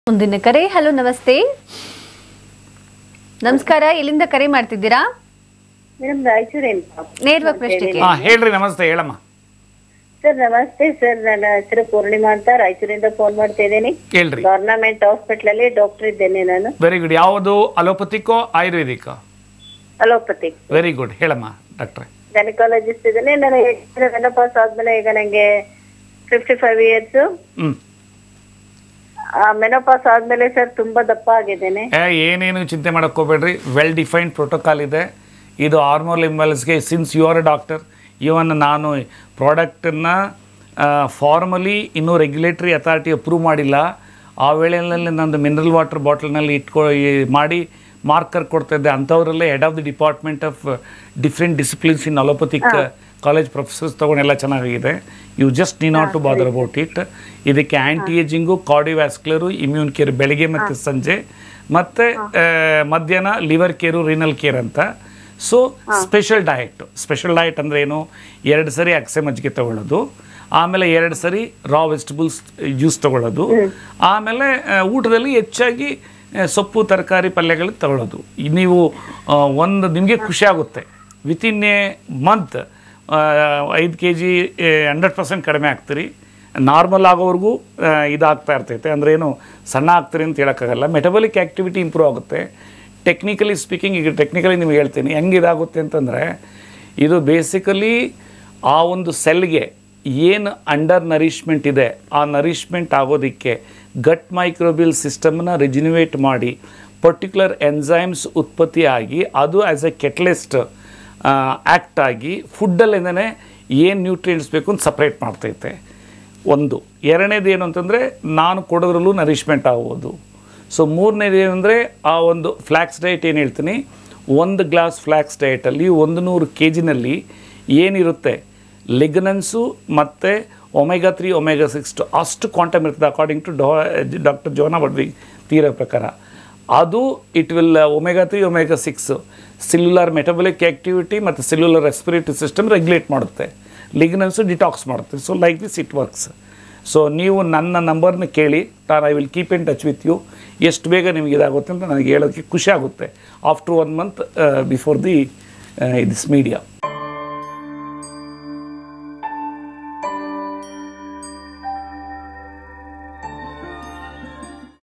ಮುಂದಿನ ಕರೆ ಹಲೋ ನಮಸ್ತೆ ನಮಸ್ಕಾರ ಎಲ್ಲಿಂದ ಕರೆ ಮಾಡ್ತಿದ್ದೀರಾ ಮೇಡಮ್ ರಾಯಚೂರೇನು ನೇರವಾಗಿ ಪ್ರಶ್ನೆಗೆ ಹಾ ಹೇಳ್ರಿ ನಮಸ್ತೆ ಹೇಳಮ್ಮ ಸರ್ ನಮಸ್ತೆ ಸರ್ ನನ್ನ ಹೆಸರು ಪೂರ್ಣಿಮಾ ಅಂತ ರಾಯಚೂರಿಂದ ಫೋನ್ ಮಾಡ್ತಾ ಇದ್ದೀನಿ ಹೇಳ್ರಿ ಗವರ್ನಮೆಂಟ್ ಹಾಸ್ಪಿಟಲ್ ಅಲ್ಲಿ ಡಾಕ್ಟರ್ ಇದ್ದೇನೆ ನಾನು ವೆರಿ ಗುಡ್ ಯಾವುದು ಅಲೋಪತಿಕೋ ಆಯುರ್ವೇದಿಕೋ ಅಲೋಪತಿ ವೆರಿ ಗುಡ್ ಹೇಳಮ್ಮ ಡಾಕ್ಟ್ರೆ ಗೈನಕಾಲಜಿಸ್ಟ್ ಇದ್ದೇನೆ ನಾನು ಮೆನಪಾಸ್ ಆದ್ಮೇಲೆ ಈಗ ನಂಗೆ fifty five years hmm menopause ಆದ್ಮೇಲೆ ಸರ್ ತುಂಬಾ ದಪ್ಪ ಆಗಿದ್ದೇನೆ ಏ, ಏನೇನು ಚಿಂತೆ ಮಾಡಕ್ ಹೋಗ್ಬೇಡ್ರಿ ವೆಲ್ ಡಿಫೈನ್ಡ್ ಪ್ರೋಟೋಕಾಲ್ ಇದೆ ಇದು ಹಾರ್ಮೋನ್ ಇಂಬ್ಯಾಲೆನ್ಸ್ಗೆ since you are a doctor even ನಾನು ಪ್ರಾಡಕ್ಟನ್ನು ಫಾರ್ಮಲಿ ಇನ್ನೂ ರೆಗ್ಯುಲೇಟರಿ ಅಥಾರಿಟಿ ಅಪ್ರೂವ್ ಮಾಡಿಲ್ಲ ಆ ವೇಳೆಯಲ್ಲಿ ನಂದು ಮಿನರಲ್ ವಾಟರ್ ಬಾಟಲ್ನಲ್ಲಿ ಇಟ್ಕೊ ಈ ಮಾಡಿ ಮಾರ್ಕರ್ ಕೊಡ್ತಾ ಇದ್ದೆ ಅಂಥವರಲ್ಲೇ head of the department of different disciplines in allopathic college professors ತೊಗೊಂಡೆಲ್ಲ ಚೆನ್ನಾಗಿದೆ you just need not to bother about it ಇದಕ್ಕೆ anti ageing cardiovascular immune care ಬೆಳಿಗ್ಗೆ ಮತ್ತು ಸಂಜೆ ಮತ್ತು ಮಧ್ಯಾಹ್ನ ಲಿವರ್ ಕೇರು ರಿನಲ್ ಕೇರ್ ಅಂತ so special diet special diet ಅಂದರೆ ಏನು ಎರಡು ಸರಿ ಅಗಸೆ ಮಜ್ಜಿಗೆ ತಗೊಳ್ಳೋದು ಆಮೇಲೆ ಎರಡು ಸರಿ ರಾ ವೆಜಿಟಬಲ್ಸ್ ಜ್ಯೂಸ್ ತಗೊಳ್ಳೋದು ಆಮೇಲೆ ಆ, ಊಟದಲ್ಲಿ ಹೆಚ್ಚಾಗಿ ಆ, ಸೊಪ್ಪು ತರಕಾರಿ ಪಲ್ಯಗಳು ತಗೊಳ್ಳೋದು ಈ ನೀವು ಆ, ಒಂದು ನಿಮಗೆ ಖುಷಿ ಆಗುತ್ತೆ ವಿತಿನ್ ಎ ಮಂತ್ ಐದು ಕೆ ಜಿ ಹಂಡ್ರೆಡ್ ಪರ್ಸೆಂಟ್ ಕಡಿಮೆ ಆಗ್ತೀರಿ ನಾರ್ಮಲ್ ಆಗೋವರೆಗೂ ಆ, ಇದಾಗ್ತಾ ಇರ್ತೈತೆ ಅಂದ್ರೆ ಏನು ಸಣ್ಣ ಆಗ್ತೀರಿ ಅಂತ ಹೇಳೋಕ್ಕಾಗಲ್ಲ ಮೆಟಬಲಿಕ್ ಆ್ಯಕ್ಟಿವಿಟಿ ಇಂಪ್ರೂವ್ ಆಗುತ್ತೆ ಟೆಕ್ನಿಕಲಿ ಸ್ಪೀಕಿಂಗ್ ಈಗ ಟೆಕ್ನಿಕಲಿ ನಿಮ್ಗೆ ಹೇಳ್ತೀನಿ ಹೆಂಗೆ ಇದಾಗುತ್ತೆ ಅಂತಂದರೆ ಇದು ಬೇಸಿಕಲಿ ಆ ಒಂದು ಸೆಲ್ಗೆ ಏನು ಅಂಡರ್ ನರಿಷ್ಮೆಂಟ್ ಇದೆ ಆ ನರಿಷ್ಮೆಂಟ್ ಆಗೋದಕ್ಕೆ ಗಟ್ ಮೈಕ್ರೋಬಿಯಲ್ ಸಿಸ್ಟಮ್ನ ರಿಜಿನ್ಯುವೇಟ್ ಮಾಡಿ ಪರ್ಟಿಕ್ಯುಲರ್ ಎನ್ಸೈಮ್ಸ್ ಉತ್ಪತ್ತಿ ಆಗಿ ಅದು ಆ್ಯಸ್ ಎ ಕೆಟ್ಲಿಸ್ಟ್ ಆ್ಯಕ್ಟ್ ಆಗಿ ಫುಡ್ಡಲ್ಲಿಂದನೇ ಏನು ನ್ಯೂಟ್ರಿಯೆಂಟ್ಸ್ ಬೇಕು ಅಂತ ಸಪ್ರೇಟ್ ಮಾಡ್ತೈತೆ ಒಂದು ಎರಡನೇದು ಏನು ಅಂತಂದರೆ ನಾನು ಕೊಡೋದ್ರಲ್ಲೂ ನರಿಷ್ಮೆಂಟ್ ಆಗ್ಬೋದು ಸೊ ಮೂರನೇದು ಏನಂದರೆ ಆ ಒಂದು ಫ್ಲ್ಯಾಕ್ಸ್ ಡಯಟ್ ಏನು ಹೇಳ್ತೀನಿ ಒಂದು ಗ್ಲಾಸ್ ಫ್ಲ್ಯಾಕ್ಸ್ ಡಯಟಲ್ಲಿ ಒಂದು ನೂರು ಕೆ ಜಿನಲ್ಲಿ ಏನಿರುತ್ತೆ ಲಿಗ್ನನ್ಸು ಮತ್ತು ಒಮೆಗಾ ತ್ರೀ ಒಮೆಗಾ ಸಿಕ್ಸ್ ಅಷ್ಟು ಕ್ವಾಂಟಮ್ ಇರ್ತದೆ ಅಕಾರ್ಡಿಂಗ್ ಟು ಡಾ ಡಾಕ್ಟರ್ ಜೋನಾ ಬಡ್ವಿ ತೀರ ಪ್ರಕಾರ ಅದು it will omega three omega six cellular metabolic activity ಮತ್ತು ಸಿಲ್ಯುಲರ್ ರೆಸ್ಪಿರೇಟರಿ ಸಿಸ್ಟಮ್ ರೆಗ್ಯುಲೇಟ್ ಮಾಡುತ್ತೆ ಲಿಗ್ನನ್ಸು ಡಿಟಾಕ್ಸ್ ಮಾಡುತ್ತೆ so like this it works so ನೀವು ನನ್ನ ನಂಬರ್ನ ಕೇಳಿ ನಾನು I will keep in touch with you ಎಷ್ಟು ಬೇಗ ನಿಮಗೆ ಇದಾಗುತ್ತೆ ಅಂತ ನನಗೆ ಹೇಳೋಕ್ಕೆ ಖುಷಿ ಆಗುತ್ತೆ after one month before the this media